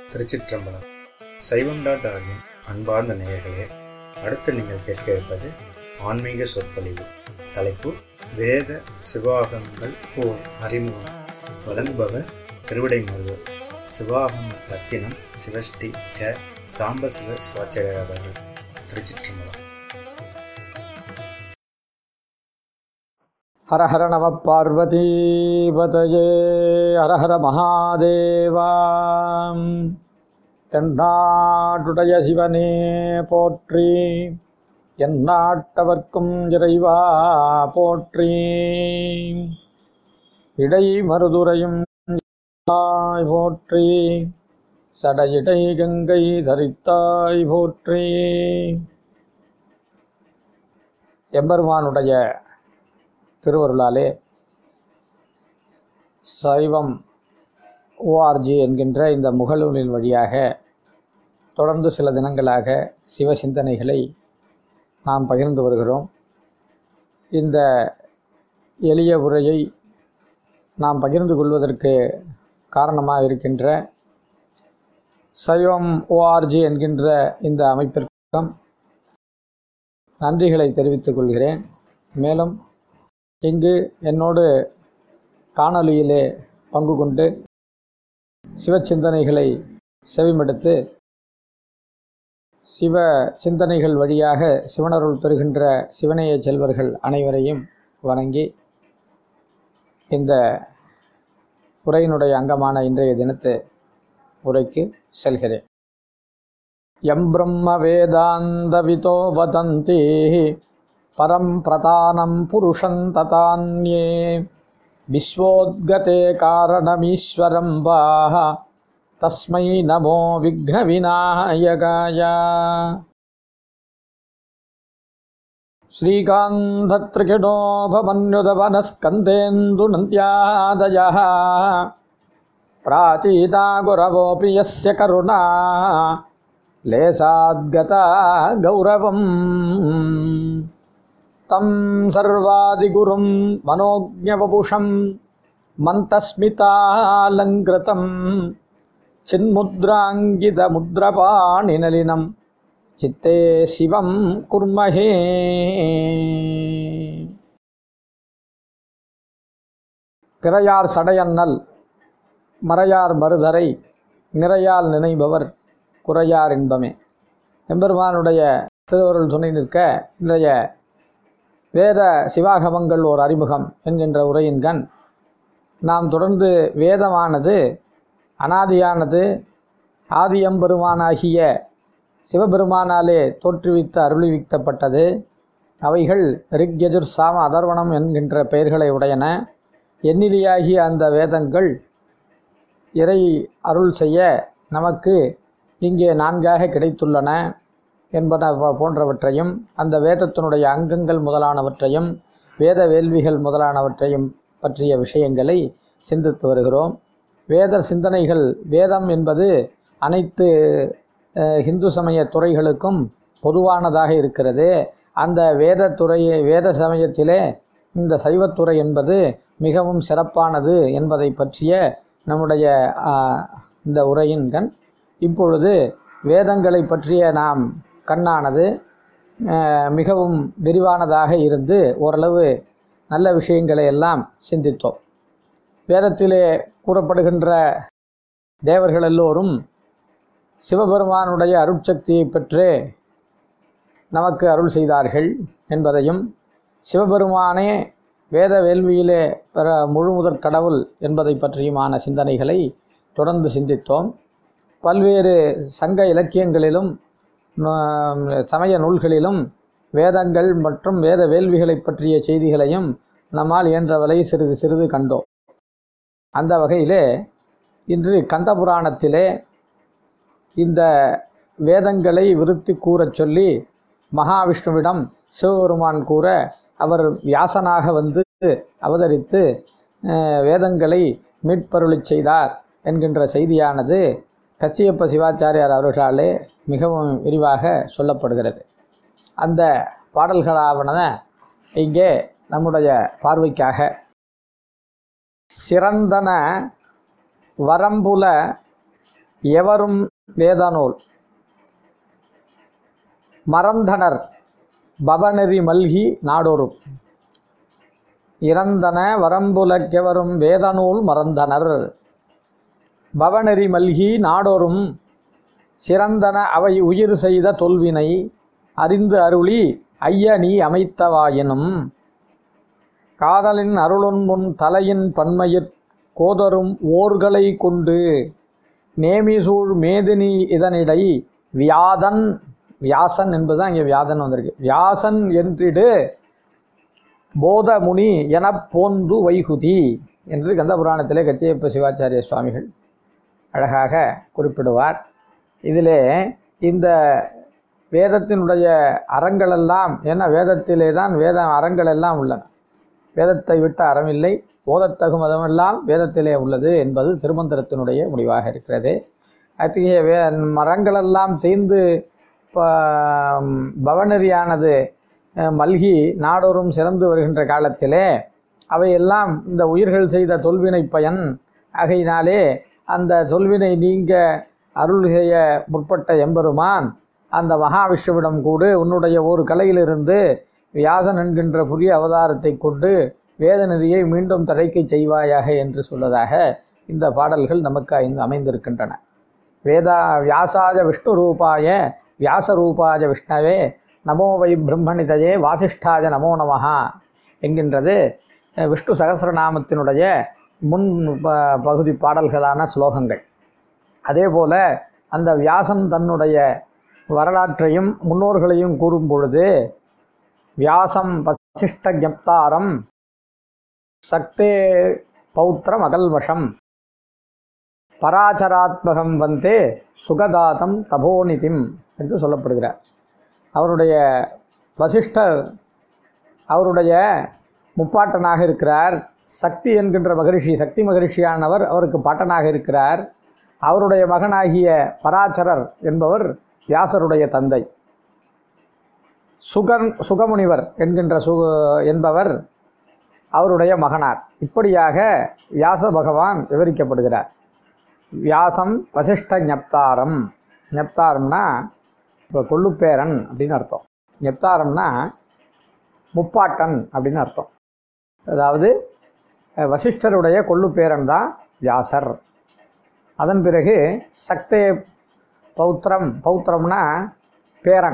திருச்சிற்றம்பலம் சைவம் டாட் ஆர்கின் அன்பார்ந்த நேயர்களே அடுத்து நீங்கள் கேட்க இருப்பது ஆன்மீக சொற்பொழிவு தலைப்பு வேத சிவாகமங்கள் ஓர் அறிமுகம் வழங்குபவர் திருவிடை மருவர் சிவாகம ரத்தினம் சிவஸ்ரீ க சாம்பசிவ சிவாச்சாரியர் அவர்கள் திருச்சிற்றம்பலம் ஹர ஹர நம பார்வதீபதயே ஹர ஹர மகாதேவா தென்னாடுடைய சிவனே போற்றி எந்நாட்டவர்க்கும் இறைவா போற்றி இடை மருதுரையும் தாய் போற்றி சடையிடை கங்கை தரித்தாய் போற்றி எம்பெருமானுடைய திருவருளாலே சைவம் ஓஆர்ஜி என்கின்ற இந்த முகநூலின் வழியாக தொடர்ந்து சில தினங்களாக சிவ சிந்தனைகளை நாம் பகிர்ந்து வருகிறோம் இந்த எளிய உரையை நாம் பகிர்ந்து கொள்வதற்கு காரணமாக இருக்கின்ற சைவம் ஓஆர்ஜி என்கின்ற இந்த அமைப்பிற்கும் நன்றிகளை தெரிவித்துக் கொள்கிறேன் மேலும் இங்கு என்னோடு காணொலியிலே பங்கு கொண்டு சிவ சிந்தனைகளை செவிமடுத்து சிவ சிந்தனைகள் வழியாக சிவனருள் பெறுகின்ற சிவனைய செல்வர்கள் அனைவரையும் வணங்கி இந்த உரையினுடைய அங்கமான இன்றைய தினத்து உரைக்கு செல்கிறேன் எம் பிரம்ம வேதாந்தவிதோ வதந்தி பரம் பிரதானம் புருஷம் ததான்யே விஸ்வோத்கதே காரணமீஸ்வரம் வாஹ தஸ்மை நமோ விக்னவிநாயகாய श्रीकान्धत्रिकिडोभमन्युतवनस्कन्देन्दुनन्द्यादयः प्राचीता गुरवोऽपि यस्य करुणा लेसाद्गता गौरवम् तं सर्वादिगुरुं मनोज्ञवपुषं मन्तस्मितालङ्कृतं चिन्मुद्राङ्गितमुद्रपाणिनलिनं चित्ते शिवं कुर्महे பிறையார் சடையண்ணல் மறையார் மறுதரை நிறையால் நினைபவர் குறையார் இன்பமே எம்பெருமானுடைய திருவருள் துணை நிற்க இன்றைய வேத சிவாகமங்கள் ஓர் அறிமுகம் என்கின்ற உரையின் கண் நாம் தொடர்ந்து வேதமானது அனாதியானது ஆதியம்பெருமானாகிய சிவபெருமானாலே தோற்றுவித்து அருளிவித்தப்பட்டது அவைகள் ரிக்யஜுர் சாம அதர்வணம் என்கின்ற பெயர்களை உடையன எண்ணிலியாகிய அந்த வேதங்கள் இறை அருள் செய்ய நமக்கு இங்கே நான்காக கிடைத்துள்ளன என்பன போன்றவற்றையும் அந்த வேதத்தினுடைய அங்கங்கள் முதலானவற்றையும் வேத வேள்விகள் முதலானவற்றையும் பற்றிய விஷயங்களை சிந்தித்து வருகிறோம் வேத சிந்தனைகள் வேதம் என்பது அனைத்து இந்து சமய துறைகளுக்கும் பொதுவானதாக இருக்கிறது அந்த வேத துறையை வேத சமயத்திலே இந்த சைவத்துறை என்பது மிகவும் சிறப்பானது என்பதை பற்றிய நம்முடைய இந்த உரையின் கண் இப்பொழுது வேதங்களை பற்றிய நாம் கண்ணானது மிகவும் விரிவானதாக இருந்து ஓரளவு நல்ல விஷயங்களை எல்லாம் சிந்தித்தோம் வேதத்திலே கூறப்படுகின்ற தேவர்கள் எல்லோரும் சிவபெருமானுடைய அருட்சக்தியை பெற்று நமக்கு அருள் செய்தார்கள் என்பதையும் சிவபெருமானே வேத வேள்வியிலே பெற முழுமுதற் கடவுள் என்பதை பற்றியுமான சிந்தனைகளை தொடர்ந்து சிந்தித்தோம் பல்வேறு சங்க இலக்கியங்களிலும் சமய நூல்களிலும் வேதங்கள் மற்றும் வேத வேள்விகளை பற்றிய செய்திகளையும் நம்மால் இயன்றவரை சிறிது சிறிது கண்டோம் அந்த வகையிலே இன்று கந்த புராணத்திலே இந்த வேதங்களை விருத்தி கூறச் சொல்லி மகாவிஷ்ணுவிடம் சிவபெருமான் கூற அவர் வியாசனாக வந்து அவதரித்து வேதங்களை மீட்பருளி செய்தார் என்கின்ற செய்தியானது கச்சியப்ப சிவாச்சாரியார் அவர்களாலே மிகவும் விரிவாக சொல்லப்படுகிறது அந்த பாடல்களாவன இங்கே நம்முடைய பார்வைக்காக சிறந்தன வரம்புல எவரும் வேதநூல் மறந்தனர் பவநெறி மல்கி நாடொரும் இறந்தன வரம்புலக்கெவரும் வேதநூல் மறந்தனர் பவநெறி மல்கி நாடொரும் சிறந்தன அவை உயிர் செய்த தொல்வினை அறிந்து அருளி ஐய நீ அமைத்தவாயினும் காதலின் அருளுண்முன் தலையின் பன்மையிற் கோதரும் ஓர்களை கொண்டு நேமிசூழ் மேதினி இதனிடை வியாதன் வியாசன் என்பதுதான் இங்கே வியாதன் வந்திருக்கு வியாசன் என்றிடு போதமுனி எனப் போந்து வைகுதி என்று கந்த புராணத்திலே கச்சியப்ப சிவாச்சாரிய சுவாமிகள் அழகாக குறிப்பிடுவார் இதிலே இந்த வேதத்தினுடைய அறங்களெல்லாம் ஏன்னா வேதத்திலே தான் வேத அறங்கள் எல்லாம் உள்ளன வேதத்தை விட்ட அறமில்லை போதத்தகும் மதமெல்லாம் வேதத்திலே உள்ளது என்பது திருமந்திரத்தினுடைய முடிவாக இருக்கிறது அத்தகைய வே மரங்களெல்லாம் தீர்ந்து ப- பவநெறியானது அஹ், மல்கி நாடோறும் சிறந்து வருகின்ற காலத்திலே அவையெல்லாம் இந்த உயிர்கள் செய்த தொல்வினை பயன் ஆகையினாலே அந்த தொல்வினை நீங்க அருள் செய்ய முற்பட்ட எம்பெருமான் அந்த மகாவிஷ்ணுவிடம் கூடு உன்னுடைய ஒரு கலையிலிருந்து வியாசன் என்கின்ற புதிய அவதாரத்தை கொண்டு வேத நெறியை மீண்டும் தடைக்கச் செய்வாயாக என்று சொல்வதாக இந்த பாடல்கள் நமக்கு ஐந்து அமைந்திருக்கின்றன வேதா வியாசாஜ விஷ்ணு ரூபாய வியாச ரூபாஜ விஷ்ணவே நமோ வை பிரம்மணிதயே வாசிஷ்டாஜ நமோ நமஹா என்கின்றது அஹ், விஷ்ணு சகசிரநாமத்தினுடைய முன் ப- பகுதி பாடல்களான ஸ்லோகங்கள் அதே போல அந்த வியாசன் தன்னுடைய வரலாற்றையும் முன்னோர்களையும் கூறும் பொழுது வியாசம் வசிஷ்ட ஜப்தாரம் சக்தே பௌத்திரம் அகல்வஷம் பராச்சராத்மகம் வந்தே சுகதாதம் தபோநிதிம் என்று சொல்லப்படுகிறார் அவருடைய வசிஷ்டர் அவருடைய முப்பாட்டனாக இருக்கிறார் சக்தி என்கின்ற மகரிஷி சக்தி மகரிஷியானவர் அவருக்கு பாட்டனாக இருக்கிறார் அவருடைய மகனாகிய பராச்சரர் என்பவர் வியாசருடைய தந்தை சுகன் சுகமுனிவர் என்கின்ற சு என்பவர் அவருடைய மகனார் இப்படியாக வியாச பகவான் விவரிக்கப்படுகிறார் வியாசம் வசிஷ்ட ஞப்தாரம் ஞப்தாரம்னா இப்போ கொள்ளுப்பேரன் அப்படின்னு அர்த்தம் ஞப்தாரம்னா முப்பாட்டன் அப்படின்னு அர்த்தம் அதாவது அஹ், வசிஷ்டருடைய கொள்ளுப்பேரன் தான் வியாசர் அதன் பிறகு சக்தே பௌத்திரம் பௌத்திரம்னா பேரன்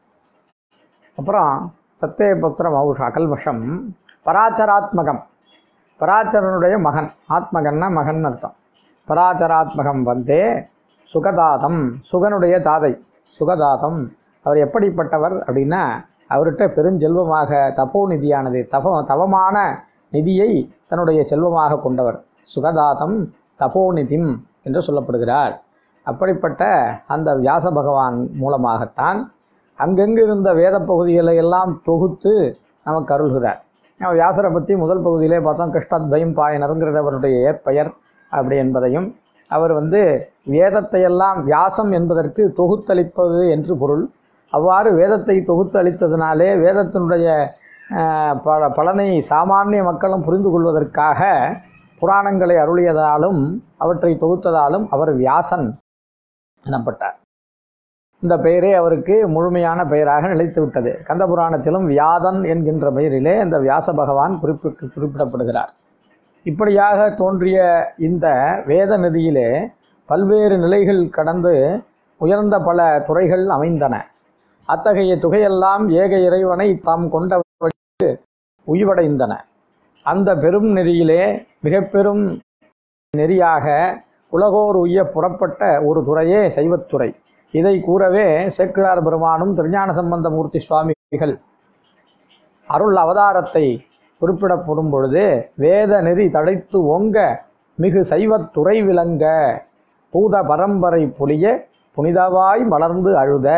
அப்புறம் சத்தே பௌத்திரம் ஔஷ அகல்வஷம் பராச்சராத்மகம் பராச்சரனுடைய மகன் ஆத்மகன்னா மகன் அர்த்தம் பராச்சராத்மகம் வந்தே சுகதாதம் சுகனுடைய தாதை சுகதாதம் அவர் எப்படிப்பட்டவர் அப்படின்னா அவர்கிட்ட பெருஞ்செல்வமாக தபோ நிதியானது தப தவமான நிதியை தன்னுடைய செல்வமாக கொண்டவர் சுகதாதம் தபோநிதிம் என்று சொல்லப்படுகிறார் அப்படிப்பட்ட அந்த வியாச பகவான் மூலமாகத்தான் அங்கங்கு இருந்த வேத பகுதிகளை எல்லாம் தொகுத்து நமக்கு அருள்கிறார் நம்ம வியாசரை பற்றி முதல் பகுதியிலே பார்த்தோம் கிருஷ்ணத்வயம் பாயனருங்கிறது அவருடைய ஏற்பெயர் அப்படி என்பதையும் அவர் வந்து வேதத்தை எல்லாம் வியாசம் என்பதற்கு தொகுத்தளிப்பது என்று பொருள் அவ்வாறு வேதத்தை தொகுத்தளித்ததினாலே வேதத்தினுடைய அஹ், பல பலனை சாமானிய மக்களும் புரிந்து கொள்வதற்காக புராணங்களை அருளியதாலும் அவற்றை தொகுத்ததாலும் அவர் வியாசன் எனப்பட்டார் இந்த பெயரே அவருக்கு முழுமையான பெயராக நிலைத்து விட்டது கந்த புராணத்திலும் வியாதன் என்கின்ற பெயரிலே இந்த வியாச பகவான் குறிப்பு குறிப்பிடப்படுகிறார் இப்படியாக தோன்றிய இந்த வேத நதியிலே பல்வேறு நிலைகள் கடந்து உயர்ந்த பல துறைகள் அமைந்தன அத்தகைய துகையெல்லாம் ஏக இறைவனை தாம் கொண்ட உய்வடைந்தன அந்த பெரும் நெறியிலே மிக பெரும் நெறியாக உலகோர் உய்ய புறப்பட்ட ஒரு துறையே சைவத்துறை இதை கூறவே சேக்கிழார் பெருமானும் திருஞான சம்பந்தமூர்த்தி சுவாமிகள் அருள் அவதாரத்தை குறிப்பிடப்படும் பொழுது வேத நெறி தடைத்து ஓங்க மிகு சைவத்துறை விளங்க பூத பரம்பரை பொலிய புனிதவாய் மலர்ந்து அழுத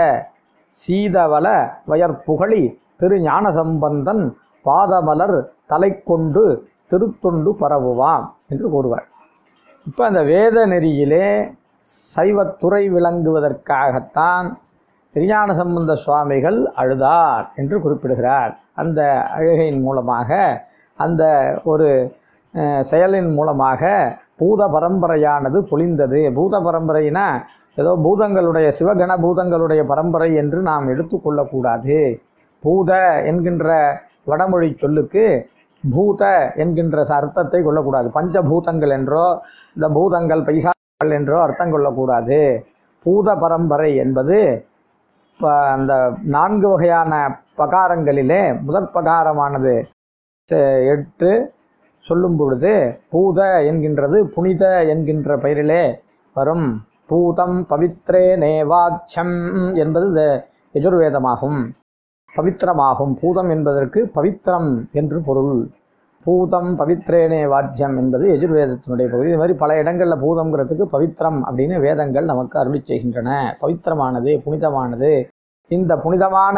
சீதவல வயற்புகழி திரு ஞான சம்பந்தன் பாதமலர் தலை கொண்டு திருத்தொண்டு பரவுவாம் என்று கூறுவார் இப்போ அந்த வேத நெறியிலே சைவத்துறை விளங்குவதற்காகத்தான் திருஞான சம்பந்த சுவாமிகள் அழுதார் என்று குறிப்பிடுகிறார் அந்த அழுகையின் மூலமாக அந்த ஒரு அஹ், செயலின் மூலமாக பூத பரம்பரையானது பொழிந்தது பூத பரம்பரைனா ஏதோ பூதங்களுடைய சிவகண பூதங்களுடைய பரம்பரை என்று நாம் எடுத்துக்கொள்ளக்கூடாது பூத என்கின்ற வடமொழி சொல்லுக்கு பூத என்கின்ற அர்த்தத்தை கொள்ளக்கூடாது பஞ்சபூதங்கள் என்றோ இந்த பூதங்கள் பைசாக்கள் என்றோ அர்த்தம் கொள்ளக்கூடாது பூத பரம்பரை என்பது ப- அந்த நான்கு வகையான பகாரங்களிலே முதற் பகாரமானது ச- எட்டு சொல்லும் பொழுது பூத என்கின்றது புனித என்கின்ற பெயரிலே வரும் பூதம் பவித்ரே நேவாச்சம் என்பது இந்த எஜுர்வேதமாகும் பவித்திரமாகும் பூதம் என்பதற்கு பவித்திரம் என்று பொருள் பூதம் பவித்ரேனே வாத்தியம் என்பது எஜுர்வேதத்தினுடைய பகுதி இது மாதிரி பல இடங்களில் பூதம்ங்கிறதுக்கு பவித்திரம் அப்படின்னு வேதங்கள் நமக்கு அருளி செய்கின்றன பவித்திரமானது புனிதமானது இந்த புனிதமான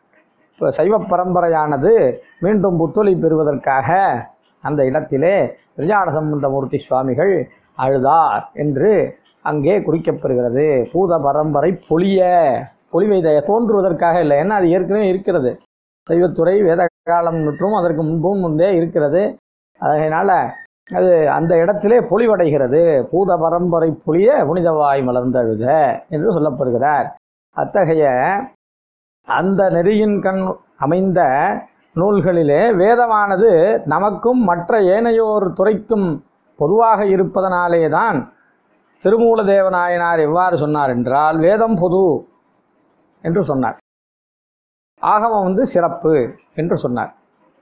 ப- சைவ பரம்பரையானது மீண்டும் புத்தொலி பெறுவதற்காக அந்த இடத்திலே திருஞான சம்பந்தமூர்த்தி சுவாமிகள் அழுதார் என்று அங்கே குறிக்கப்பெறுகிறது பூத பரம்பரை பொழிய பொலிவை த- தோன்றுவதற்காக இல்லை ஏன்னா அது ஏற்கனவே இருக்கிறது சைவத்துறை வேத காலம் மற்றும் அதற்கு முன்பும் முன்பே இருக்கிறது அதனால் அது அந்த இடத்திலே பொலிவடைகிறது பூத பரம்பரை பொழிய புனிதவாய் மலர்ந்தழுத என்று சொல்லப்படுகிறார் அத்தகைய அந்த நெறியின் கண் அமைந்த நூல்களிலே வேதமானது நமக்கும் மற்ற ஏனையோர் துறைக்கும் பொதுவாக இருப்பதனாலே தான் திருமூல தேவநாயனார் எவ்வாறு சொன்னார் என்றால் வேதம் பொது என்று சொன்னார் ஆகமம் வந்து சிறப்பு என்று சொன்னார்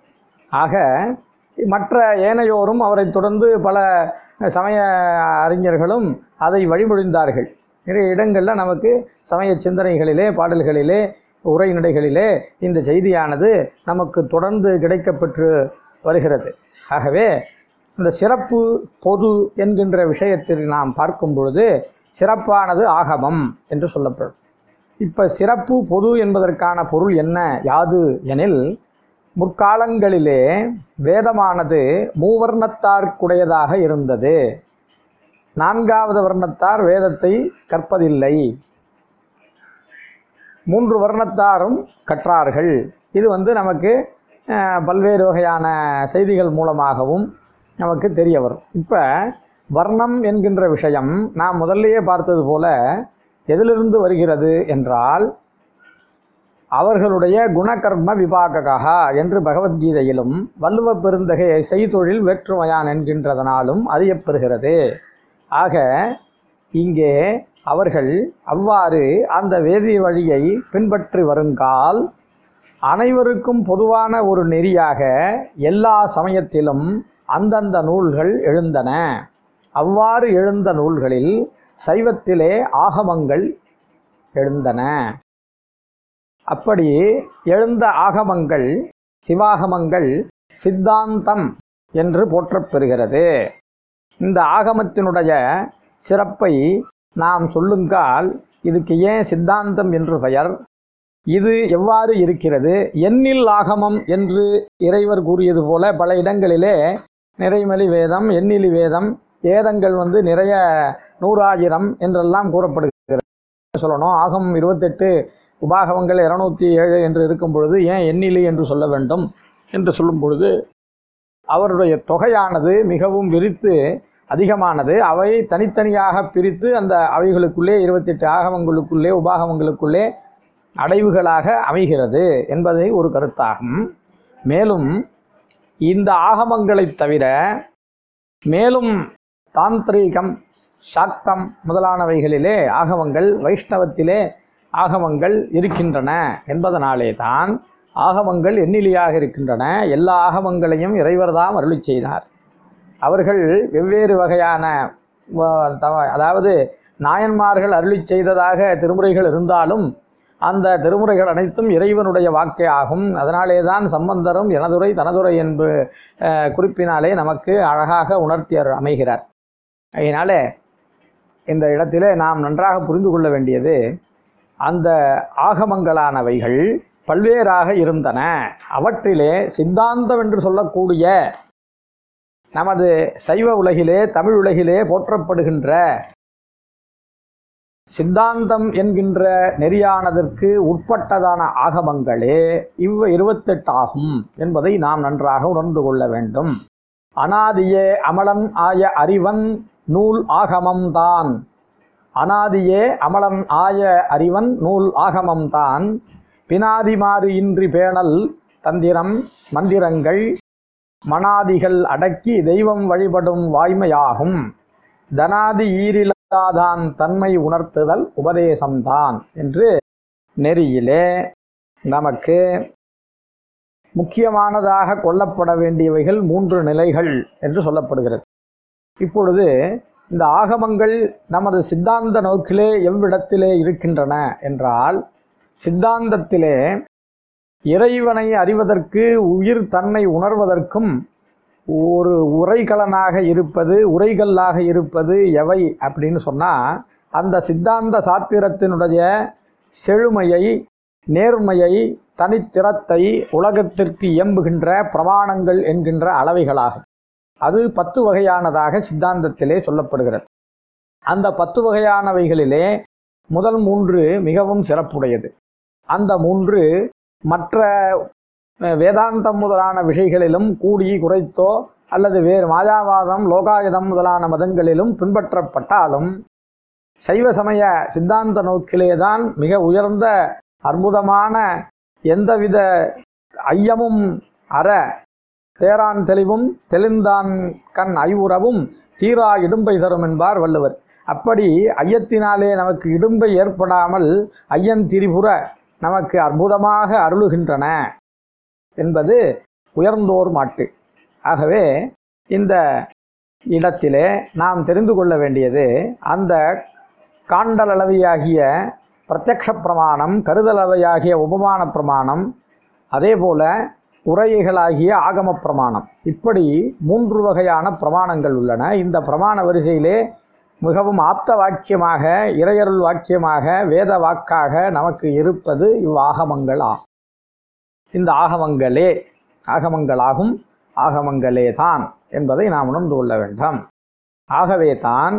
ஆக மற்ற ஏனையோரும் அவரை தொடர்ந்து பல சமய அறிஞர்களும் அதை வழிமொழிந்தார்கள் நிறைய இடங்களில் நமக்கு சமய சிந்தனைகளிலே பாடல்களிலே உரைநடைகளிலே இந்த செய்தியானது நமக்கு தொடர்ந்து கிடைக்கப்பெற்று வருகிறது ஆகவே இந்த சிறப்பு பொது என்கின்ற விஷயத்தில் நாம் பார்க்கும் பொழுது சிறப்பானது ஆகமம் என்று சொல்லப்படும் இப்போ சிறப்பு பொது என்பதற்கான பொருள் என்ன யாது எனில் முற்காலங்களிலே வேதமானது மூவர்ணத்தார்க்குடையதாக இருந்தது நான்காவது வர்ணத்தார் வேதத்தை கற்பதில்லை மூன்று வர்ணத்தாரும் கற்றார்கள் இது வந்து நமக்கு அஹ், பல்வேறு வகையான செய்திகள் மூலமாகவும் நமக்கு தெரிய வரும் இப்போ வர்ணம் என்கின்ற விஷயம் நாம் முதல்லயே பார்த்தது போல எதிலிருந்து வருகிறது என்றால் அவர்களுடைய குணகர்ம விபாககா என்று பகவத்கீதையிலும் வள்ளுவ பெருந்தகை செய்தொழில் வேற்றுமையான் என்கின்றதனாலும் அறியப்பெறுகிறது ஆக இங்கே அவர்கள் அவ்வாறு அந்த வேதி வழியை பின்பற்றி வருங்கால் அனைவருக்கும் பொதுவான ஒரு நெறியாக எல்லா சமயத்திலும் அந்தந்த நூல்கள் எழுந்தன அவ்வாறு எழுந்த நூல்களில் சைவத்திலே ஆகமங்கள் எழுந்தன அப்படி எழுந்த ஆகமங்கள் சிவாகமங்கள் சித்தாந்தம் என்று போற்றப்பெறுகிறது இந்த ஆகமத்தினுடைய சிறப்பை நாம் சொல்லுங்கால் இதுக்கு ஏன் சித்தாந்தம் என்று பெயர் இது எவ்வாறு இருக்கிறது எண்ணில் ஆகமம் என்று இறைவர் கூறியது போல பல இடங்களிலே நிறைமலி வேதம் எண்ணிலி வேதம் வேதங்கள் வந்து நிறைய நூறாயிரம் என்றெல்லாம் கூறப்படுகிறது சொல்லணும் ஆகம் இருபத்தெட்டு உபாகவங்கள் இருநூத்தி ஏழு என்று இருக்கும் பொழுது ஏன் எண்ணிலி என்று சொல்ல வேண்டும் என்று சொல்லும் பொழுது அவருடைய தொகையானது மிகவும் விரித்து அதிகமானது அவை தனித்தனியாக பிரித்து அந்த அவைகளுக்குள்ளே இருபத்தெட்டு ஆகமங்களுக்குள்ளே உபாகமங்களுக்குள்ளே அடைவுகளாக அமைகிறது என்பதை ஒரு கருத்தாகும் மேலும் இந்த ஆகமங்களைத் தவிர மேலும் தாந்திரீகம் சாக்தம் முதலானவைகளிலே ஆகமங்கள் வைஷ்ணவத்திலே ஆகமங்கள் இருக்கின்றன என்பதனாலே தான் ஆகமங்கள் எண்ணிலியாக இருக்கின்றன எல்லா ஆகமங்களையும் இறைவர்தாம் அருளி செய்தார் அவர்கள் வெவ்வேறு வகையான வ- தவ- அதாவது நாயன்மார்கள் அருளி செய்ததாக திருமுறைகள் இருந்தாலும் அந்த திருமுறைகள் அனைத்தும் இறைவனுடைய வாக்கே ஆகும் அதனாலே தான் சம்பந்தரும் எனதுரை தனதுரை என்று அஹ், குறிப்பினாலே நமக்கு அழகாக உணர்த்தியர் அமைகிறார் அதனாலே இந்த இடத்திலே நாம் நன்றாக புரிந்து கொள்ள வேண்டியது அந்த ஆகமங்களானவைகள் பல்வேறாக இருந்தன அவற்றிலே சித்தாந்தம் என்று சொல்லக்கூடிய நமது சைவ உலகிலே தமிழ் உலகிலே போற்றப்படுகின்ற சித்தாந்தம் என்கின்ற நெறியானதற்கு உட்பட்டதான ஆகமங்களே இவ் இருபத்தெட்டு ஆகும் என்பதை நாம் நன்றாக உணர்ந்து கொள்ள வேண்டும் அனாதியே அமலன் ஆய அறிவன் நூல் ஆகமம் தான் அனாதியே அமலன் ஆய அறிவன் நூல் ஆகமம் தான் பினாதிமாறு இன்றி பேணல் தந்திரம் மந்திரங்கள் மனாதிகள் அடக்கி தெய்வம் வழிபடும் வாய்மையாகும் தனாதி ஈரில்லாதான் தன்மை உணர்த்துதல் உபதேசம்தான் என்று நெறியிலே நமக்கு முக்கியமானதாக கொள்ளப்பட வேண்டியவைகள் மூன்று நிலைகள் என்று சொல்லப்படுகிறது இப்பொழுது இந்த ஆகமங்கள் நமது சித்தாந்த நோக்கிலே எவ்விடத்திலே இருக்கின்றன என்றால் சித்தாந்தத்திலே இறைவனை அறிவதற்கு உயிர் தன்னை உணர்வதற்கும் ஒரு உரைகலனாக இருப்பது உரைகல்லாக இருப்பது எவை அப்படின்னு சொன்னால் அந்த சித்தாந்த சாத்திரத்தினுடைய செழுமையை நேர்மையை தனித்திறத்தை உலகத்திற்கு இயம்புகின்ற பிரமாணங்கள் என்கின்ற அளவைகளாகும் அது பத்து வகையானதாக சித்தாந்தத்திலே சொல்லப்படுகிறது அந்த பத்து வகையானவைகளிலே முதல் மூன்று மிகவும் சிறப்புடையது அந்த மூன்று மற்ற அஹ், வேதாந்தம் முதலான விஷயங்களிலும் கூடி குறைத்தோ அல்லது வேறு மாயாவாதம் லோகாயுதம் முதலான மதங்களிலும் பின்பற்றப்பட்டாலும் சைவ சமய சித்தாந்த நோக்கிலேதான் மிக உயர்ந்த அற்புதமான எந்தவித ஐயமும் அற தேரான் தெளிவும் தெளிந்தான் கண் ஐவுறவும் தீரா இடும்பை தரும் என்பார் வள்ளுவர் அப்படி ஐயத்தினாலே நமக்கு இடும்பை ஏற்படாமல் ஐயன் திரிபுர நமக்கு அற்புதமாக அருளுகின்றன என்பது உயர்ந்தோர் மாட்டு ஆகவே இந்த இடத்திலே நாம் தெரிந்து கொள்ள வேண்டியது அந்த காண்டலளவியாகிய பிரத்யக்ஷ பிரமாணம் கருதளவையாகிய உபமான பிரமாணம் அதேபோல உரையைகளாகிய ஆகம பிரமாணம் இப்படி மூன்று வகையான பிரமாணங்கள் உள்ளன இந்த பிரமாண வரிசையிலே மிகவும் ஆப்த வாக்கியமாக இறையருள் வாக்கியமாக வேத வாக்காக நமக்கு இருப்பது இவ்வாகமங்கள் ஆகும் இந்த ஆகமங்களே ஆகமங்களாகும் ஆகமங்களே தான் என்பதை நாம் உணர்ந்து கொள்ள வேண்டும் ஆகவே தான்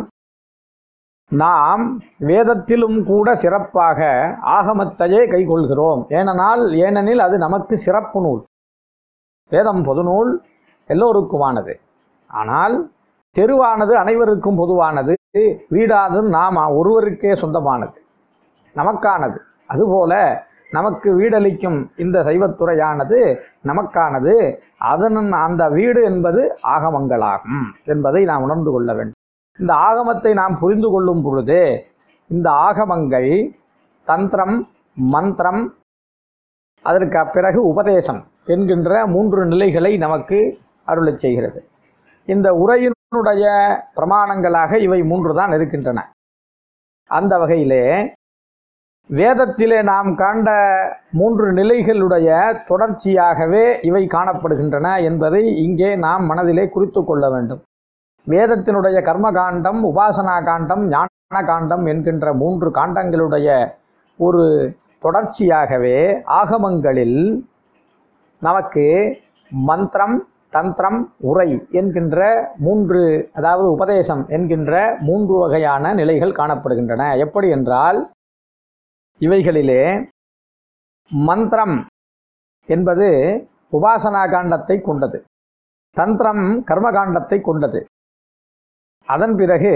நாம் வேதத்திலும் கூட சிறப்பாக ஆகமத்தையே கைக்கொள்கிறோம் ஏனென்றால் ஏனெனில் அது நமக்கு சிறப்பு நூல் வேதம் பொதுநூல் எல்லோருக்குமானது ஆனால் தெருவானது அனைவருக்கும் பொதுவானது வீடானது நாம் ஒருவருக்கே சொந்தமானது நமக்கானது அதுபோல நமக்கு வீடளிக்கும் இந்த சைவத்துறையானது நமக்கானது அதன் அந்த வீடு என்பது ஆகமங்களாகும் என்பதை நாம் உணர்ந்து கொள்ள வேண்டும் இந்த ஆகமத்தை நாம் புரிந்து கொள்ளும் பொழுதே இந்த ஆகமங்கள் தந்திரம் மந்திரம் அதற்கு பிறகு உபதேசம் என்கின்ற மூன்று நிலைகளை நமக்கு அருளச் செய்கிறது இந்த உரையினுடைய பிரமாணங்களாக இவை மூன்று தான் இருக்கின்றன அந்த வகையிலே வேதத்திலே நாம் காண்ட மூன்று நிலைகளுடைய தொடர்ச்சியாகவே இவை காணப்படுகின்றன என்பதை இங்கே நாம் மனதிலே குறித்து கொள்ள வேண்டும் வேதத்தினுடைய கர்ம காண்டம் உபாசனா காண்டம் ஞான காண்டம் என்கின்ற மூன்று காண்டங்களுடைய ஒரு தொடர்ச்சியாகவே ஆகமங்களில் நமக்கு மந்திரம் தந்திரம் உரை என்கின்ற மூன்று அதாவது உபதேசம் என்கின்ற மூன்று வகையான நிலைகள் காணப்படுகின்றன எப்படி என்றால் இவைகளிலே மந்திரம் என்பது உபாசனா காண்டத்தை கொண்டது தந்திரம் கர்மகாண்டத்தை கொண்டது அதன் பிறகு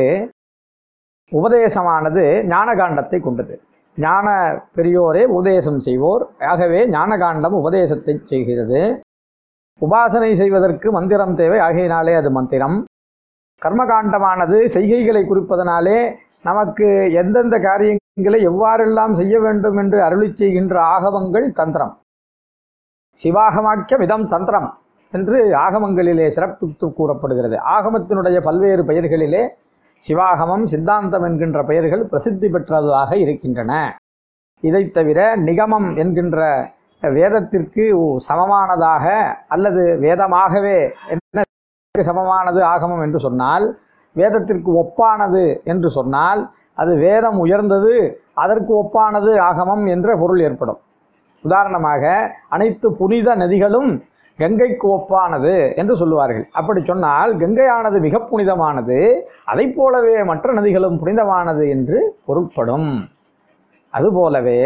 உபதேசமானது ஞானகாண்டத்தை கொண்டது ஞான பெரியோரே உபதேசம் செய்வோர் ஆகவே ஞானகாண்டம் உபதேசத்தை செய்கிறது உபாசனை செய்வதற்கு மந்திரம் தேவை ஆகையினாலே அது மந்திரம் கர்மகாண்டமானது செய்கைகளை குறிப்பதனாலே நமக்கு எந்தெந்த காரியங்களை எவ்வாறெல்லாம் செய்ய வேண்டும் என்று அருளி செய்கின்ற ஆகமங்கள் தந்திரம் சிவாகமாக்கியம் இதம் தந்திரம் என்று ஆகமங்களிலே சிறப்பித்து கூறப்படுகிறது ஆகமத்தினுடைய பல்வேறு பெயர்களிலே சிவாகமம் சித்தாந்தம் என்கின்ற பெயர்கள் பிரசித்தி பெற்றதாக இருக்கின்றன இதைத் தவிர நிகமம் என்கின்ற வேதத்திற்கு சமமானதாக அல்லது வேதமாகவே என்ன சமமானது ஆகமம் என்று சொன்னால் வேதத்திற்கு ஒப்பானது என்று சொன்னால் அது வேதம் உயர்ந்தது அதற்கு ஒப்பானது ஆகமம் என்ற பொருள் ஏற்படும் உதாரணமாக அனைத்து புனித நதிகளும் கங்கைக்கு ஒப்பானது என்று சொல்லுவார்கள் அப்படி சொன்னால் கங்கையானது மிக புனிதமானது அதை போலவே மற்ற நதிகளும் புனிதமானது என்று பொருட்படும் அதுபோலவே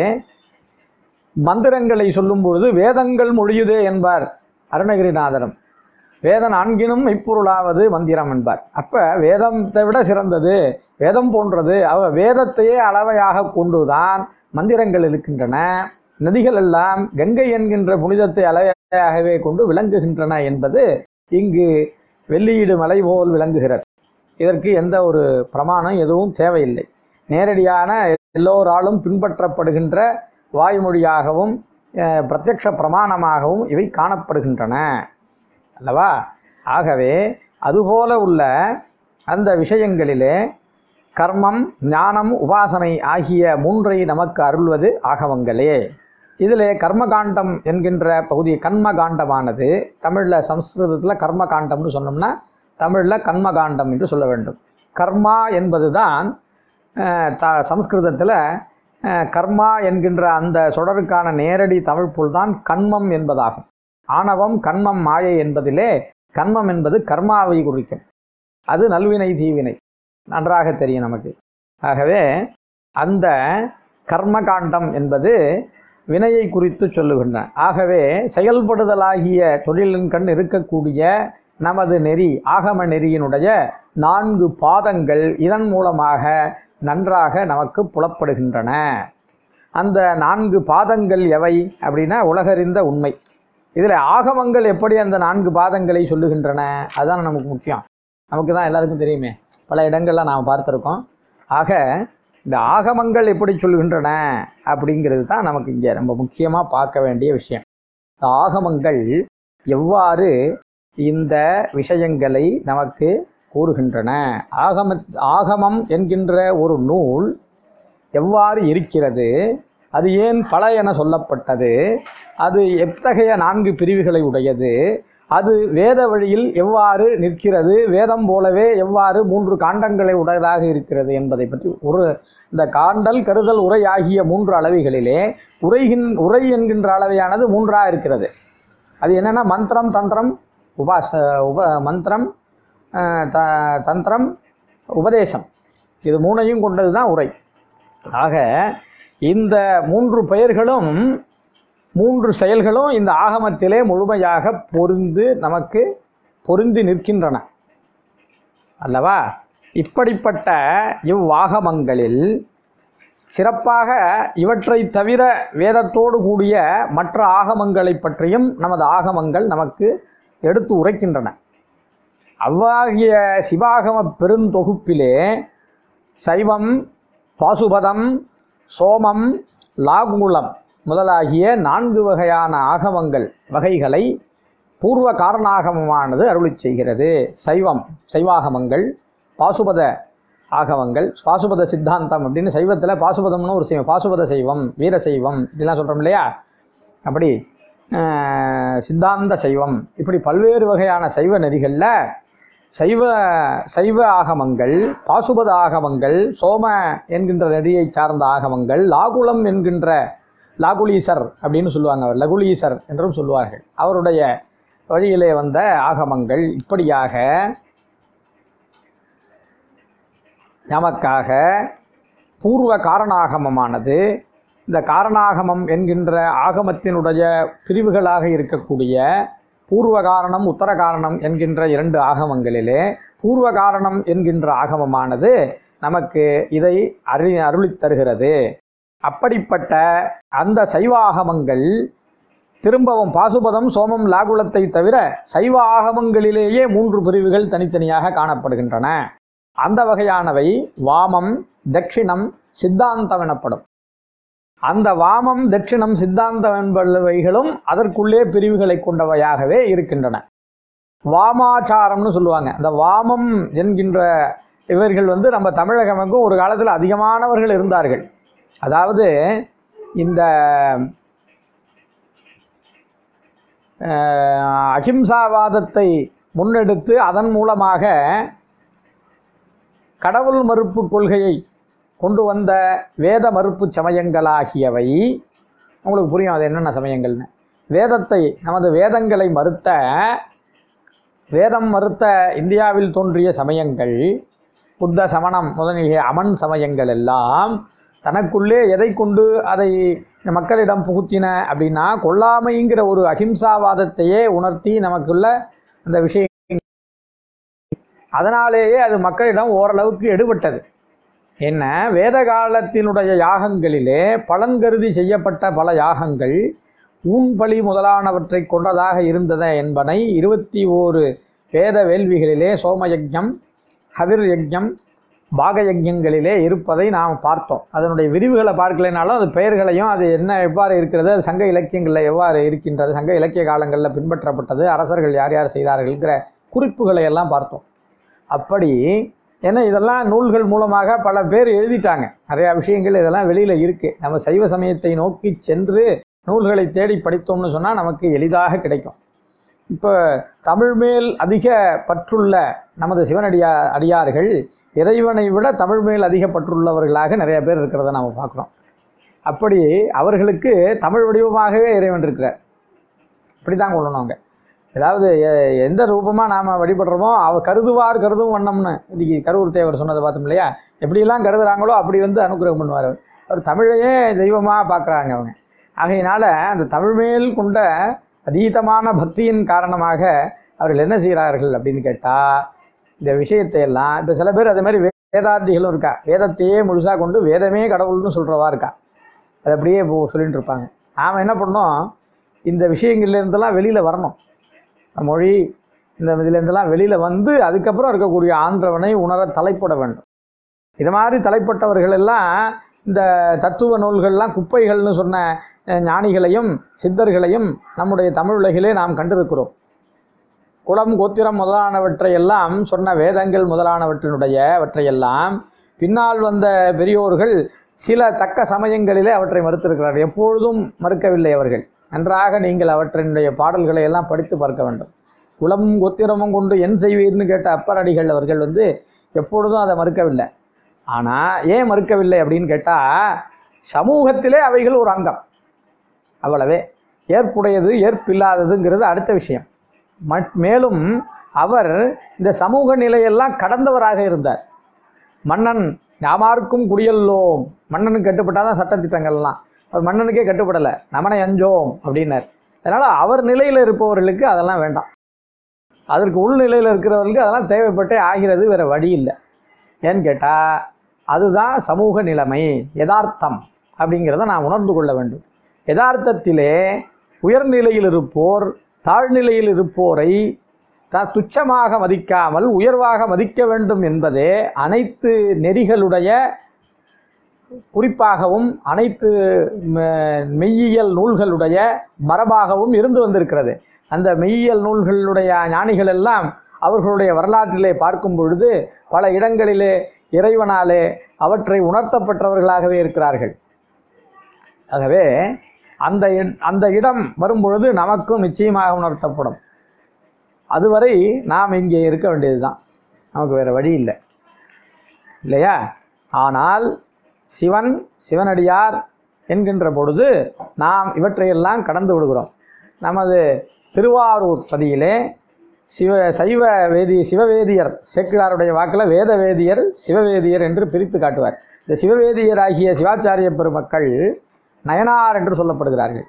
மந்திரங்களை சொல்லும் பொழுது வேதங்கள் மொழியுதே என்பார் அருணகிரிநாதரும் வேத நான்கினும் மெய்ப்பொருளாவது மந்திரம் என்பார் அப்ப வேதத்தை விட சிறந்தது வேதம் போன்றது அவ வேதத்தையே அளவையாக கொண்டுதான் மந்திரங்கள் இருக்கின்றன நதிகள் எல்லாம் கங்கை என்கின்ற புனிதத்தை அளவையாகவே கொண்டு விளங்குகின்றன என்பது இங்கு வெள்ளியீடு மலை போல் விளங்குகிறது இதற்கு எந்த ஒரு பிரமாணம் எதுவும் தேவையில்லை நேரடியான எல்லோராலும் பின்பற்றப்படுகின்ற வாய்மொழியாகவும் அஹ், பிரத்யக்ஷ பிரமாணமாகவும் இவை காணப்படுகின்றன அல்லவா ஆகவே அதுபோல உள்ள அந்த விஷயங்களிலே கர்மம் ஞானம் உபாசனை ஆகிய மூன்றை நமக்கு அருள்வது ஆகவங்களே இதிலே கர்மகாண்டம் என்கின்ற பகுதி கர்மகாண்டமானது தமிழில் சம்ஸ்கிருதத்தில் கர்மகாண்டம்னு சொன்னோம்னா தமிழில் கர்மகாண்டம் என்று சொல்ல வேண்டும் கர்மா என்பதுதான் அஹ், த சம்ஸ்கிருதத்தில் அஹ், கர்மா என்கின்ற அந்த சொடருக்கான நேரடி தமிழ் பொருள் தான் கண்மம் என்பதாகும் ஆணவம் கண்மம் மாயை என்பதிலே கண்மம் என்பது கர்மாவை குறிக்கும் அது நல்வினை தீவினை நன்றாக தெரியும் நமக்கு ஆகவே அந்த கர்மகாண்டம் என்பது வினையை குறித்து சொல்லுகின்றன ஆகவே செயல்படுதலாகிய தொழிலின் கண் இருக்கக்கூடிய நமது நெறி ஆகம நெறியினுடைய நான்கு பாதங்கள் இதன் மூலமாக நன்றாக நமக்கு புலப்படுகின்றன அந்த நான்கு பாதங்கள் எவை அப்படின்னா உலகறிந்த உண்மை இதில் ஆகமங்கள் எப்படி அந்த நான்கு பாதங்களை சொல்லுகின்றன அதுதான் நமக்கு முக்கியம் நமக்கு தான் எல்லாருக்கும் தெரியுமே பல இடங்கள்ல நாம் பார்த்துருக்கோம் ஆக இந்த ஆகமங்கள் எப்படி சொல்கின்றன அப்படிங்கிறது தான் நமக்கு இங்கே ரொம்ப முக்கியமாக பார்க்க வேண்டிய விஷயம் இந்த ஆகமங்கள் எவ்வாறு இந்த விஷயங்களை நமக்கு கூறுகின்றன ஆகம ஆகமம் என்கின்ற ஒரு நூல் எவ்வாறு இருக்கிறது அது ஏன் பல என சொல்லப்பட்டது அது எத்தகைய நான்கு பிரிவுகளை உடையது அது வேத வழியில் எவ்வாறு நிற்கிறது வேதம் போலவே எவ்வாறு மூன்று காண்டங்களை உடையதாக இருக்கிறது என்பதை பற்றி ஒரு இந்த காண்டல் கருதல் உரை ஆகிய மூன்று அளவைகளிலே உரைகின் உரை என்கின்ற அளவையானது மூன்றாக இருக்கிறது அது என்னென்னா மந்திரம் தந்திரம் உபாச உப மந்திரம் அஹ், த தந்திரம் உபதேசம் இது மூணையும் கொண்டது தான் உரை ஆக இந்த மூன்று பெயர்களும் மூன்று செயல்களும் இந்த ஆகமத்திலே முழுமையாக பொருந்து நமக்கு பொருந்தி நிற்கின்றன அல்லவா இப்படிப்பட்ட இவ்வாகமங்களில் சிறப்பாக இவற்றை தவிர வேதத்தோடு கூடிய மற்ற ஆகமங்களை பற்றியும் நமது ஆகமங்கள் நமக்கு எடுத்து உரைக்கின்றன அவ்வாகிய சிவாகம பெருந்தொகுப்பிலே சைவம் பாசுபதம் சோமம் லாகுலம் முதலாகிய நான்கு வகையான ஆகமங்கள் வகைகளை பூர்வ காரணாகமமானது அருளிச் செய்கிறது சைவம் சைவாகமங்கள் பாசுபத ஆகமங்கள் பாசுபத சித்தாந்தம் அப்படின்னு சைவத்தில் பாசுபதம்னு ஒரு சைவம் பாசுபத சைவம் வீர சைவம் இப்படிலாம் சொல்கிறோம் இல்லையா அப்படி அஹ், சித்தாந்த சைவம் இப்படி பல்வேறு வகையான சைவ நெறிகளில் சைவ சைவ ஆகமங்கள் பாசுபத ஆகமங்கள் சோம என்கின்ற நெறியை சார்ந்த ஆகமங்கள் லாகுலம் என்கின்ற லாகுலீசர் அப்படின்னு சொல்லுவாங்க அவர் லகுலீசர் என்றும் சொல்லுவார்கள் அவருடைய வழியிலே வந்த ஆகமங்கள் இப்படியாக நமக்காக பூர்வ காரணாகமமானது இந்த காரணாகமம் என்கின்ற ஆகமத்தினுடைய பிரிவுகளாக இருக்கக்கூடிய பூர்வ காரணம் உத்தர காரணம் என்கின்ற இரண்டு ஆகமங்களிலே பூர்வ காரணம் என்கின்ற ஆகமமானது நமக்கு இதை அரு அருளித் தருகிறது அப்படிப்பட்ட அந்த சைவ ஆகமங்கள் திரும்பவும் பாசுபதம் சோமம் லாகுலத்தை தவிர சைவ ஆகமங்களிலேயே மூன்று பிரிவுகள் தனித்தனியாக காணப்படுகின்றன அந்த வகையானவை வாமம் தட்சிணம் சித்தாந்தம் எனப்படும் அந்த வாமம் தட்சிணம் சித்தாந்தம் என்பவைகளும் அதற்குள்ளே பிரிவுகளை கொண்டவையாகவே இருக்கின்றன வாமாச்சாரம்னு சொல்லுவாங்க அந்த வாமம் என்கின்ற இவர்கள் வந்து நம்ம தமிழகமுக்கும் ஒரு காலத்தில் அதிகமானவர்கள் இருந்தார்கள் அதாவது இந்த அஹ், அஹிம்சாவாதத்தை முன்னெடுத்து அதன் மூலமாக கடவுள் மறுப்பு கொள்கையை கொண்டு வந்த வேத மறுப்பு சமயங்களாகியவை உங்களுக்கு புரியும் அது என்னென்ன சமயங்கள்னு வேதத்தை நமது வேதங்களை மறுத்த வேதம் மறுத்த இந்தியாவில் தோன்றிய சமயங்கள் புத்த சமணம் முதலிய அமன் சமயங்கள் எல்லாம் தனக்குள்ளே எதை கொண்டு அதை மக்களிடம் புகுத்தின அப்படின்னா கொல்லாமைங்கிற ஒரு அகிம்சாவாதத்தையே உணர்த்தி நமக்குள்ள அந்த விஷயம் அதனாலேயே அது மக்களிடம் ஓரளவுக்கு எடுபட்டது என்ன வேத காலத்தினுடைய யாகங்களிலே பலன் கருதி செய்யப்பட்ட பல யாகங்கள் ஊன்பலி முதலானவற்றை கொண்டதாக இருந்தன என்பனை இருபத்தி ஓரு வேத வேள்விகளிலே சோமயஜம் ஹவிர் யஜ்ஞம் பாக யஜ்ஞங்களிலே இருப்பதை நாம் பார்த்தோம் அதனுடைய விரிவுகளை பார்க்கலைனாலும் அது பெயர்களையும் அது என்ன எவ்வாறு இருக்கிறது அது சங்க இலக்கியங்களில் எவ்வாறு இருக்கின்றது சங்க இலக்கிய காலங்களில் பின்பற்றப்பட்டது அரசர்கள் யார் யார் செய்தார்கள்ங்கிற குறிப்புகளை எல்லாம் பார்த்தோம் அப்படி ஏன்னா இதெல்லாம் நூல்கள் மூலமாக பல பேர் எழுதிட்டாங்க நிறையா விஷயங்கள் இதெல்லாம் வெளியில் இருக்குது நம்ம சைவ சமயத்தை நோக்கி சென்று நூல்களை தேடி படித்தோம்னு சொன்னால் நமக்கு எளிதாக கிடைக்கும் இப்போ தமிழ் மேல் அதிக பற்றுள்ள நமது சிவனடியா அடியார்கள் இறைவனை விட தமிழ் மேல் அதிக பற்றுள்ளவர்களாக நிறைய பேர் இருக்கிறத நம்ம பார்க்குறோம் அப்படி அவர்களுக்கு தமிழ் வடிவமாகவே இறைவன் இருக்கிறார் இப்படி தான் கொள்ளணும் அவங்க அதாவது எ- எந்த ரூபமாக நாம் வழிபடுறோமோ அவ கருதுவார் கருதும் வண்ணம்னு இன்னைக்கு கருவூர் தேவர் சொன்னதை பார்த்தோம் இல்லையா எப்படியெல்லாம் கருதுறாங்களோ அப்படி வந்து அனுகிரகம் பண்ணுவார் அவர் அவர் தமிழையே தெய்வமாக பார்க்குறாங்க அவங்க ஆகையினால அந்த தமிழ் மேல் கொண்ட அதீதமான பக்தியின் காரணமாக அவர்கள் என்ன செய்கிறார்கள் அப்படின்னு கேட்டால் இந்த விஷயத்தை எல்லாம் இப்போ சில பேர் அதே மாதிரி வேதாந்திகளும் இருக்கா வேதத்தையே முழுசாக கொண்டு வேதமே கடவுள்னு சொல்கிறவா இருக்கா அது அப்படியே இப்போ சொல்லிட்டு இருப்பாங்க நாம் என்ன பண்ணோம் இந்த விஷயங்கள்ல இருந்தெல்லாம் வெளியில் வரணும் மொழி இந்த இதுலேருந்தெல்லாம் வெளியில் வந்து அதுக்கப்புறம் இருக்கக்கூடிய ஆன்றவனை உணர தலைப்பட வேண்டும் இது மாதிரி தலைப்பட்டவர்கள் எல்லாம் இந்த தத்துவ நூல்கள்லாம் குப்பைகள்னு சொன்ன அஹ், ஞானிகளையும் சித்தர்களையும் நம்முடைய தமிழ் உலகிலே நாம் கண்டிருக்கிறோம் குலம் கோத்திரம் முதலானவற்றையெல்லாம் சொன்ன வேதங்கள் முதலானவற்றினுடையவற்றையெல்லாம் பின்னால் வந்த பெரியோர்கள் சில தக்க சமயங்களிலே அவற்றை மறுத்திருக்கிறார்கள் எப்பொழுதும் மறுக்கவில்லை அவர்கள் நன்றாக நீங்கள் அவற்றினுடைய பாடல்களை எல்லாம் படித்து பார்க்க வேண்டும் குலம் கோத்திரமும் கொண்டு என் செய்வீர்னு கேட்ட அப்பரடிகள் அவர்கள் வந்து எப்பொழுதும் அதை மறுக்கவில்லை ஆனால் ஏன் மறுக்கவில்லை அப்படின்னு கேட்டால் சமூகத்திலே அவைகள் ஒரு அங்கம் அவ்வளவே ஏற்புடையது ஏற்பில்லாததுங்கிறது அடுத்த விஷயம் மட் மேலும் அவர் இந்த சமூக நிலையெல்லாம் கடந்தவராக இருந்தார் மன்னன் யாமாருக்கும் குடியல்லோம் மன்னனுக்கு கட்டுப்பட்டால் தான் சட்டத்திட்டங்கள்லாம் அவர் மன்னனுக்கே கட்டுப்படலை நமனை அஞ்சோம் அப்படின்னார் அதனால் அவர் நிலையில் இருப்பவர்களுக்கு அதெல்லாம் வேண்டாம் அதற்கு உள்நிலையில் இருக்கிறவர்களுக்கு அதெல்லாம் தேவைப்பட்டே ஆகிறது வேறு வழி இல்லை ஏன்னு கேட்டால் அதுதான் சமூக நிலைமை யதார்த்தம் அப்படிங்கிறத நான் உணர்ந்து கொள்ள வேண்டும் யதார்த்தத்திலே உயர்நிலையில் இருப்போர் தாழ்நிலையில் இருப்போரை த துச்சமாக மதிக்காமல் உயர்வாக மதிக்க வேண்டும் என்பதே அனைத்து நெறிகளுடைய குறிப்பாகவும் அனைத்து ம- மெய்யியல் நூல்களுடைய மரபாகவும் இருந்து வந்திருக்கிறது அந்த மெய்யியல் நூல்களுடைய ஞானிகள் எல்லாம் அவர்களுடைய வரலாற்றிலே பார்க்கும் பொழுது பல இடங்களிலே இறைவனாலே அவற்றை உணர்த்தப்பட்டவர்களாகவே இருக்கிறார்கள் ஆகவே அந்த இ- அந்த இடம் வரும்பொழுது நமக்கும் நிச்சயமாக உணர்த்தப்படும் அதுவரை நாம் இங்கே இருக்க வேண்டியதுதான் நமக்கு வேறு வழி இல்லை இல்லையா ஆனால் சிவன் சிவனடியார் என்கின்ற பொழுது நாம் இவற்றையெல்லாம் கடந்து விடுகிறோம் நமது திருவாரூர் பதியிலே சிவ சைவ வேதி சிவவேதியர் சேக்கிழாருடைய வாக்கில் வேத வேதியர் சிவவேதியர் என்று பிரித்து காட்டுவார் இந்த சிவவேதியர் ஆகிய சிவாச்சாரிய பெருமக்கள் நயனார் என்று சொல்லப்படுகிறார்கள்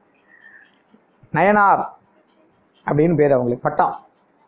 நயனார் அப்படின்னு பேர் அவங்களுக்கு பட்டம்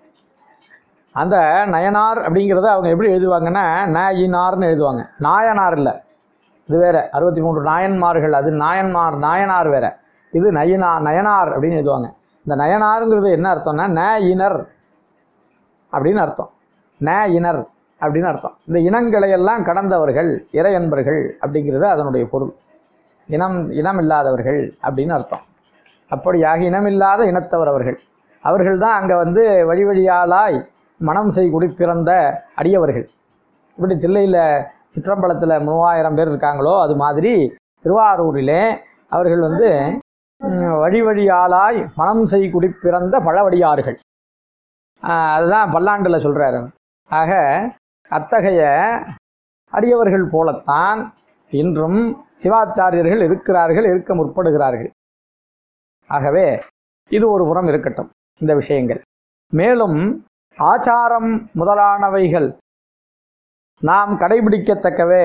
அந்த நயனார் அப்படிங்கிறத அவங்க எப்படி எழுதுவாங்கன்னா நயினார்னு எழுதுவாங்க நாயனார் இல்லை இது வேற அறுபத்தி மூன்று நாயன்மார்கள் அது நாயன்மார் நாயனார் வேற இது நயினா நயனார் அப்படின்னு எழுதுவாங்க இந்த நயனாருங்கிறது என்ன அர்த்தம்னா ந இனர் அப்படின்னு அர்த்தம் ந இனர் அப்படின்னு அர்த்தம் இந்த இனங்களை எல்லாம் கடந்தவர்கள் இறையன்பர்கள் அப்படிங்கிறது அதனுடைய பொருள் இனம் இனம் இல்லாதவர்கள் அப்படின்னு அர்த்தம் அப்படியாக இனமில்லாத இனத்தவர் அவர்கள் அவர்கள் தான் அங்கே வந்து வழி வழியாலாய் மனம் செய் குடி பிறந்த அடியவர்கள் இப்படி தில்லையில் சிற்றம்பலத்தில் மூவாயிரம் பேர் இருக்காங்களோ அது மாதிரி திருவாரூரிலே அவர்கள் வந்து ம், வழி வழியாலாய் மனம் செய் குடி பிறந்த பழவடியார்கள் ஆஹ் அதுதான் பல்லாண்டில் சொல்கிறாரு ஆக அத்தகைய அடியவர்கள் போலத்தான் இன்றும் சிவாச்சாரியர்கள் இருக்கிறார்கள் இருக்க முற்படுகிறார்கள் ஆகவே இது ஒரு புறம் இருக்கட்டும் இந்த விஷயங்கள் மேலும் ஆச்சாரம் முதலானவைகள் நாம் கடைபிடிக்கத்தக்கவே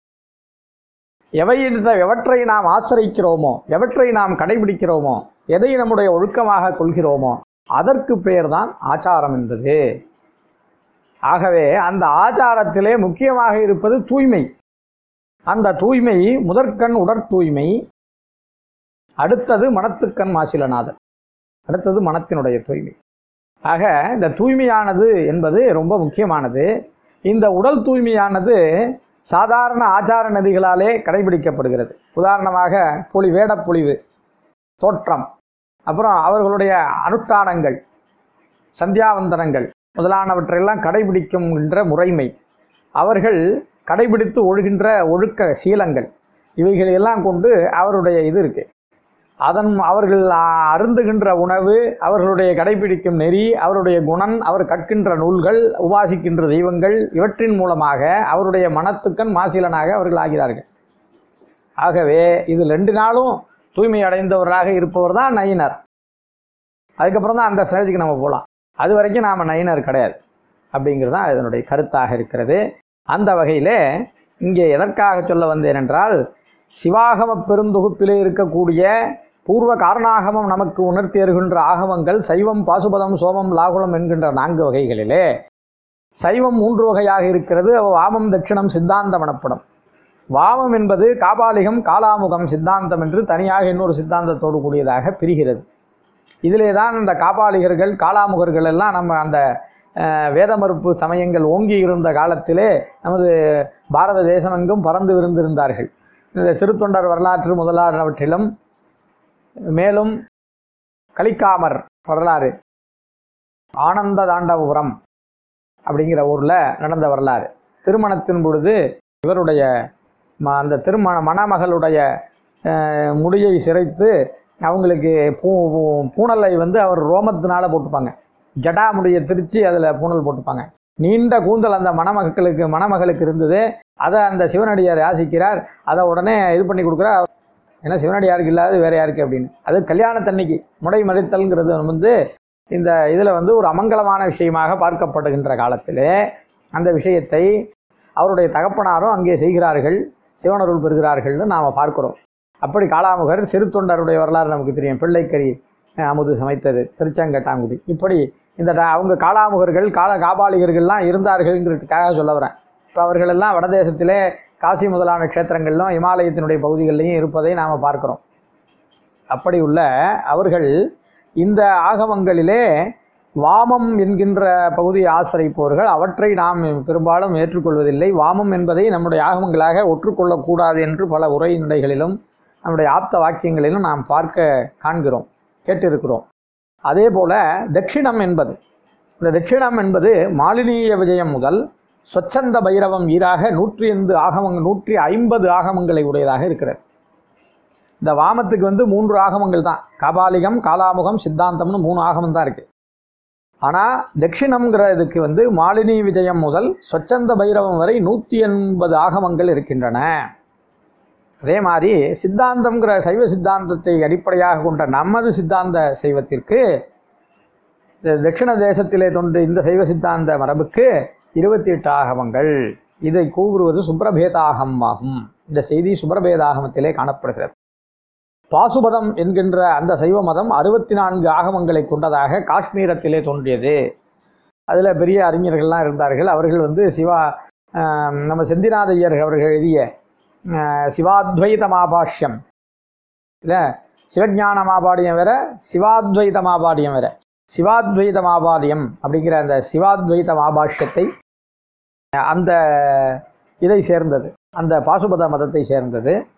எவை எவற்றை நாம் ஆசிரிக்கிறோமோ எவற்றை நாம் கடைபிடிக்கிறோமோ எதை நம்முடைய ஒழுக்கமாக கொள்கிறோமோ அதற்கு பெயர்தான் ஆச்சாரம் என்பது ஆகவே அந்த ஆச்சாரத்திலே முக்கியமாக இருப்பது தூய்மை அந்த தூய்மை முதற்கண் உடற் தூய்மை அடுத்தது மனத்துக்கண் மாசிலநாதர் அடுத்தது மனத்தினுடைய தூய்மை ஆக இந்த தூய்மையானது என்பது ரொம்ப முக்கியமானது இந்த உடல் தூய்மையானது சாதாரண ஆச்சார நதிகளாலே கடைபிடிக்கப்படுகிறது உதாரணமாக பொலி வேடப்பொழிவு தோற்றம் அப்புறம் அவர்களுடைய அனுஷ்டானங்கள் சந்தியாவந்தனங்கள் முதலானவற்றையெல்லாம் கடைபிடிக்கின்ற முறைமை அவர்கள் கடைபிடித்து ஒழுகின்ற ஒழுக்க சீலங்கள் இவைகளையெல்லாம் கொண்டு அவருடைய இது இருக்கு அதன் அவர்கள் அருந்துகின்ற உணவு அவர்களுடைய கடைபிடிக்கும் நெறி அவருடைய குணம் அவர் கற்கின்ற நூல்கள் உபாசிக்கின்ற தெய்வங்கள் இவற்றின் மூலமாக அவருடைய மனத்துக்கண் மாசிலனாக அவர்கள் ஆகிறார்கள் ஆகவே இது ரெண்டு நாளும் தூய்மை அடைந்தவராக இருப்பவர் தான் நயினர் அதுக்கப்புறம் தான் அந்த ஸ்டேஜுக்கு நம்ம போகலாம் அது வரைக்கும் நாம் நயினர் கிடையாது அப்படிங்கிறது தான் இதனுடைய கருத்தாக இருக்கிறது அந்த வகையில் இங்கே எதற்காக சொல்ல வந்தேன் என்றால் சிவாகம பெருந்தொகுப்பிலே இருக்கக்கூடிய பூர்வ காரணாகமம் நமக்கு உணர்த்தி வருகின்ற ஆகமங்கள் சைவம் பாசுபதம் சோமம் லாகுலம் என்கின்ற நான்கு வகைகளிலே சைவம் மூன்று வகையாக இருக்கிறது வாமம் தட்சிணம் சித்தாந்தம் எனப்படும் வாமம் என்பது காபாலிகம் காலாமுகம் சித்தாந்தம் என்று தனியாக இன்னொரு சித்தாந்தத்தோடு கூடியதாக பிரிகிறது இதிலே தான் இந்த காபாலிகர்கள் காலாமுகர்கள் எல்லாம் நம்ம அந்த அஹ், வேத மறுப்பு சமயங்கள் ஓங்கி இருந்த காலத்திலே நமது பாரத தேசமெங்கும் பறந்து விருந்திருந்தார்கள் இந்த சிறுத்தொண்டர் வரலாற்று முதலானவற்றிலும் மேலும் கலிக்காமர் வரலாறு ஆனந்த தாண்டவபுரம் அப்படிங்கிற ஊரில் நடந்த வரலாறு திருமணத்தின் பொழுது இவருடைய ம- அந்த திருமண மணமகளுடைய அஹ், முடியை சிரைத்து அவங்களுக்கு பூ பூ- பூணலை வந்து அவர் ரோமத்தினால போட்டுப்பாங்க ஜடா முடியை திரிச்சு அதில் பூணல் போட்டுப்பாங்க நீண்ட கூந்தல் அந்த மணமகளுக்கு மணமகளுக்கு இருந்தது அதை அந்த சிவனடியார் யாசிக்கிறார் அதை உடனே இது பண்ணி கொடுக்குறார் ஏன்னா சிவனடியாருக்கு இல்லாத வேற யாருக்கு அப்படின்னு அது கல்யாணத்தன்னைக்கு முடை மறித்தல்ங்கிறது வந்து இந்த இதில் வந்து ஒரு அமங்கலமான விஷயமாக பார்க்கப்படுகின்ற காலத்திலே அந்த விஷயத்தை அவருடைய தகப்பனாரும் அங்கே செய்கிறார்கள் சிவனருள் பெறுகிறார்கள்னு நாம் பார்க்கிறோம் அப்படி காளாமுகர் சிறு தொண்டருடைய வரலாறு நமக்கு தெரியும் பிள்ளைக்கறி அஹ், அமுது சமைத்தது திருச்செங்கட்டாங்குடி இப்படி இந்த ட- அவங்க காளாமுகர்கள் கால காபாலிகர்கள்லாம் இருந்தார்கள்ங்கிறதுக்காக சொல்ல வரேன் இப்போ அவர்களெல்லாம் வடதேசத்திலே காசி முதலான க்ஷேத்திரங்களிலும் இமாலயத்தினுடைய பகுதிகளிலையும் இருப்பதை நாம் பார்க்கிறோம் அப்படி உள்ள அவர்கள் இந்த ஆகமங்களிலே வாமம் என்கின்ற பகுதியை ஆசிரிப்பவர்கள் அவற்றை நாம் பெரும்பாலும் ஏற்றுக்கொள்வதில்லை வாமம் என்பதை நம்முடைய ஆகமங்களாக ஒற்றுக்கொள்ளக்கூடாது என்று பல உரைநடைகளிலும் நம்முடைய ஆப்த வாக்கியங்களிலும் நாம் பார்க்க காண்கிறோம் கேட்டிருக்கிறோம் அதே போல தட்சிணம் என்பது இந்த தட்சிணம் என்பது மாலினீய விஜயம் முதல் சொச்சந்த பைரவம் ஈராக நூற்றி ஐந்து ஆகமங்க நூற்றி ஐம்பது ஆகமங்களை உடையதாக இருக்கிறது இந்த வாமத்துக்கு வந்து மூன்று ஆகமங்கள் தான் காபாலிகம் காலாமுகம் சித்தாந்தம்னு மூணு ஆகமம் தான் இருக்கு ஆனால் தட்சிணம்ங்கிற இதுக்கு வந்து மாலினி விஜயம் முதல் சொச்சந்த பைரவம் வரை நூற்றி எண்பது ஆகமங்கள் இருக்கின்றன அதே மாதிரி சித்தாந்தம்ங்கிற சைவ சித்தாந்தத்தை அடிப்படையாக கொண்ட நமது சித்தாந்த சைவத்திற்கு இந்த தட்சிண தேசத்திலே தோன்று இந்த சைவ சித்தாந்த மரபுக்கு இருபத்தி எட்டு ஆகமங்கள் இதை கூறுவது சுப்ரபேதாகம் ஆகும் இந்த செய்தி சுப்ரபேதாகமத்திலே காணப்படுகிறது பாசுபதம் என்கின்ற அந்த சைவ மதம் அறுபத்தி நான்கு ஆகமங்களை கொண்டதாக காஷ்மீரத்திலே தோன்றியது அதில் பெரிய அறிஞர்கள்லாம் இருந்தார்கள் அவர்கள் வந்து சிவா ஆம், நம்ம செந்திநாத ஐயர் அவர்கள் எழுதிய ஆ, சிவாத்வைத மாபாஷ்யம் இல்லை சிவஞான மாபாடியம் வேற சிவாத்வைத மாபாடியம் வேற சிவாத்வைத மாபாடியம் அப்படிங்கிற அந்த சிவாத்வைத மாபாஷ்யத்தை அந்த இதை சேர்ந்தது அந்த பாசுபத மதத்தை சேர்ந்தது